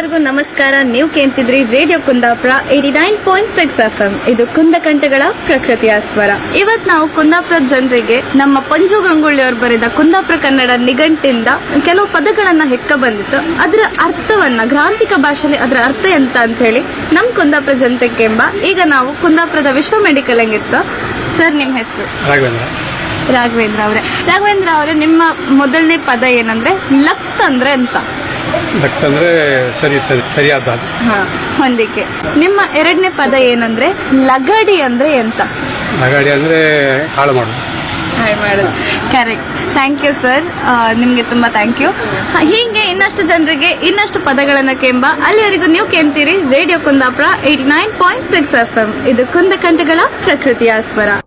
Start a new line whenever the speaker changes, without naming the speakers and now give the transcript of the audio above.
ಎಲ್ಲರಿಗೂ ನಮಸ್ಕಾರ ನೀವು ಕೇಳ್ತಿದ್ರಿ radio Kundapura eighty nine point six F M ಇದು ಕುಂದಕಂಠಗಳ ಪ್ರಕೃತಿಯ ಸ್ವರ ಇವತ್ ನಾವು ಕುಂದಾಪುರ ಜನರಿಗೆ ನಮ್ಮ ಪಂಜು ಗಂಗೊಳ್ಳಿ ಅವರು ಬರೆದ ಕುಂದಾಪುರ ಕನ್ನಡ ನಿಘಂಟಿಂದ ಕೆಲವು ಪದಗಳನ್ನ ಹೆಕ್ಕ ಬಂದಿತ್ತು ಅದರ ಅರ್ಥವನ್ನ ಗ್ರಾಂಥಿಕ ಭಾಷೆಯಲ್ಲಿ ಅದರ ಅರ್ಥ ಎಂತ ಅಂತ ಹೇಳಿ ನಮ್ ಕುಂದಾಪುರ ಜನತೆಗೆ ಎಂಬ ಈಗ ನಾವು ಕುಂದಾಪುರದ ವಿಶ್ವ ಮೆಡಿಕಲ್ ಹಂಗಿತ್ತು ಸರ್ ನಿಮ್ ಹೆಸರು
ರಾಘವೇಂದ್ರ
ರಾಘವೇಂದ್ರ ಅವರೇ ರಾಘವೇಂದ್ರ ಅವರೇ ನಿಮ್ಮ ಮೊದಲನೇ ಪದ ಏನಂದ್ರೆ ಲತ್ ಅಂದ್ರೆ ಅಂತ
ಭಕ್ತ ಅಂದ್ರೆ ಸರಿ ಸರಿ- ಸರಿಯಾದ ಅದು.
ಹಾ ಹೊಂದಿಕೆ ನಿಮ್ಮ ಎರಡನೇ ಪದ ಏನಂದ್ರೆ ಲಗಡಿ ಅಂದ್ರೆ ಎಂತ
ನಗಾಡಿ ಅಂದ್ರೆ ಹಾಳು ಮಾಡೋದು
ಕರೆಕ್ಟ್ ಥ್ಯಾಂಕ್ ಯು ಸರ್ ನಿಮ್ಗೆ ತುಂಬಾ ಥ್ಯಾಂಕ್ ಯು ಹೀಗೆ ಇನ್ನಷ್ಟು ಜನರಿಗೆ ಇನ್ನಷ್ಟು ಪದಗಳನ್ನ ಕೆಂಬ ಅಲ್ಲಿವರೆಗೂ ನೀವು ಕೇಳ್ತೀರಿ radio Kundapura eighty nine point six F M ಇದು ಕುಂದ ಕಂಠಗಳ ಪ್ರಕೃತಿಯ ಸ್ವರ